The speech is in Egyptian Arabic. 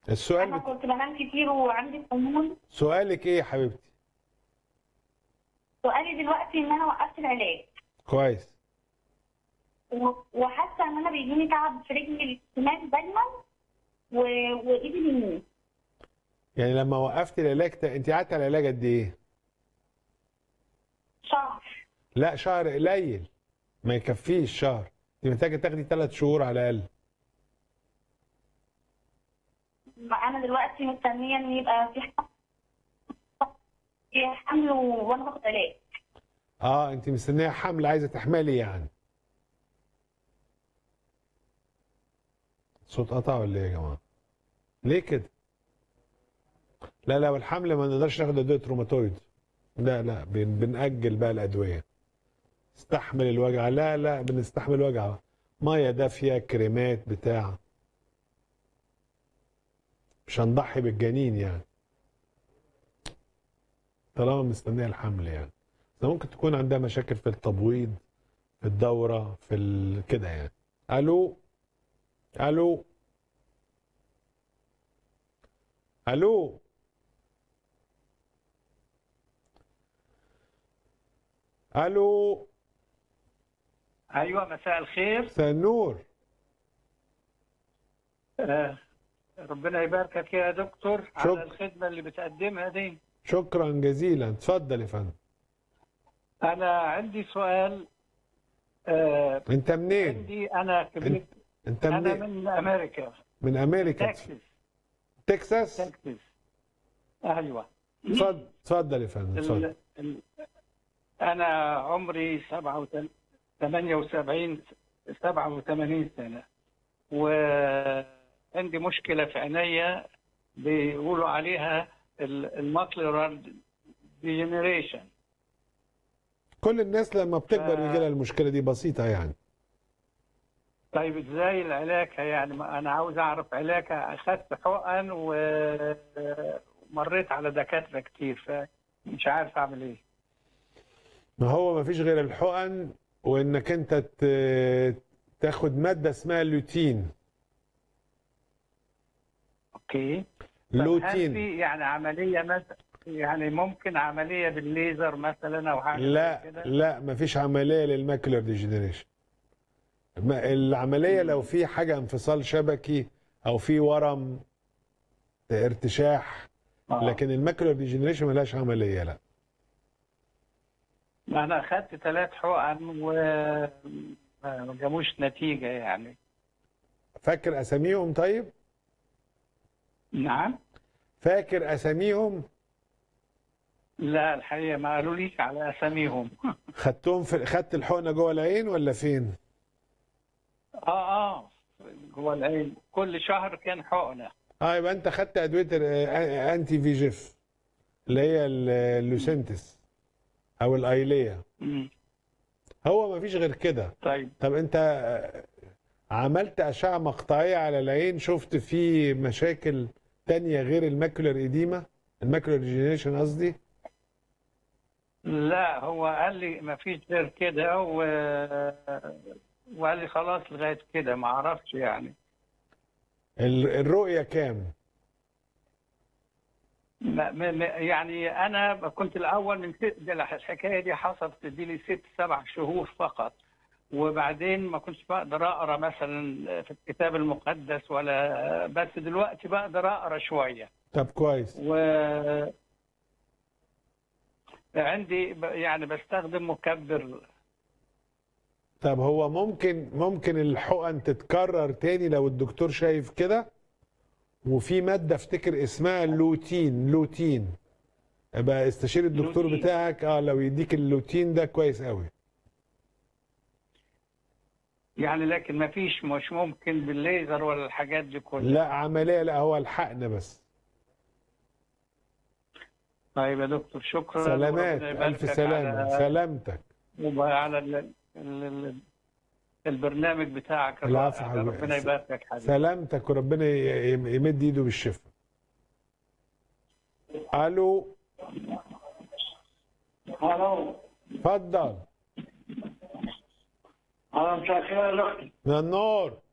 السؤال انا بت... كنت بنام كتير وعندي خمول سؤالك ايه يا حبيبتي سؤالي دلوقتي ان انا وقفت العلاج كويس و- وحاسه ان انا بيجيني تعب في رجلي الشمال دايما و... وايدي اليمين يعني لما وقفت العلاج ت... انت قعدت على العلاج قد ايه شهر لا شهر قليل ما يكفيش شهر انت محتاجه تاخدي ثلاث شهور على الاقل ما انا دلوقتي مستنيه ان يبقى في ح- في حمل و- وانا باخد علاج اه انت مستنيه حمل عايزه تحملي يعني صوت قطع ولا ايه يا جماعه ليه كده لا لا والحمل ما نقدرش ناخد ادويه روماتويد لا لا بن بنأجل بقى الادويه استحمل الوجع لا لا بنستحمل الوجع ميه دافيه كريمات بتاع مش هنضحي بالجنين يعني طالما مستنيه الحمل يعني ده ممكن تكون عندها مشاكل في التبويض في الدورة في ال... كده يعني ألو ألو ألو ألو ايوه مساء الخير مساء النور آه، ربنا يباركك يا دكتور شكرا. على الخدمه اللي بتقدمها دي شكرا جزيلا اتفضل يا فندم انا عندي سؤال آه، انت منين عندي انا كبرت انت انا منين من امريكا من امريكا تكساس تكساس تكساس ايوه اتفضل اتفضل يا فندم اتفضل ال- ال- انا عمري 78 87 سنه وعندي مشكله في عينيا بيقولوا عليها الماكلر ديجنريشن كل الناس لما بتكبر ف- يجي لها المشكله دي بسيطه يعني طيب ازاي العلاج يعني ما انا عاوز اعرف علاجها اخذت حقن ومريت على دكاتره كتير فمش عارف اعمل ايه ما هو ما فيش غير الحقن وانك انت ت- تاخد ماده اسمها لوتين اوكي طب هل لوتين في يعني عمليه مثلا يعني ممكن عمليه بالليزر مثلا او حاجه زي لا كده لا ما فيش عمليه للماكولار ديجنريشن العمليه لو في حاجه انفصال شبكي او في ورم ارتشاح آه. لكن الماكولار ديجنريشن ملهاش عمليه لا انا اخذت ثلاث حقن وما جابوش نتيجه يعني فاكر اساميهم طيب نعم فاكر اساميهم لا الحقيقه ما قالوليش على اساميهم خدتهم في خدت الحقنه جوه العين ولا فين اه اه جوه العين كل شهر كان حقنه اه يبقى انت خدت ادويه ال- انتي في جيف اللي هي ال- اللوسنتس او الايليا مم. هو ما فيش غير كده طيب طب انت آه، عملت اشعه مقطعيه على العين شفت فيه مشاكل تانية غير الماكولار ايديما الماكولار ديجنريشن قصدي لا هو قال لي ما فيش غير كده و... وقال لي خلاص لغايه كده ما اعرفش يعني ال- الرؤيه كام ما ما ما- يعني انا كنت الاول من ست ده الحكايه دي حصلت دي لي ست سبع شهور فقط وبعدين ما كنتش بقدر اقرا مثلا في الكتاب المقدس ولا بس دلوقتي بقدر اقرا شويه طب كويس و عندي ب- يعني بستخدم مكبر طب هو ممكن ممكن الحقن تتكرر تاني لو الدكتور شايف كده وفي ماده افتكر اسمها لوتين لوتين ابقى استشير الدكتور لوتين. بتاعك اه لو يديك اللوتين ده كويس قوي يعني لكن ما فيش مش ممكن بالليزر ولا الحاجات دي كلها لا عمليه لا هو الحقن بس طيب يا دكتور شكرا سلامات وربنا الف يباركك سلامه على سلامتك وعلى ال... ال... ال... البرنامج بتاعك العفو الرائع حبيبي. ربنا يباركك حبيبي سلامتك وربنا ي- ي- يمد ايده بالشفاء الو الو اتفضل انا مساء الخير يا دكتور من النور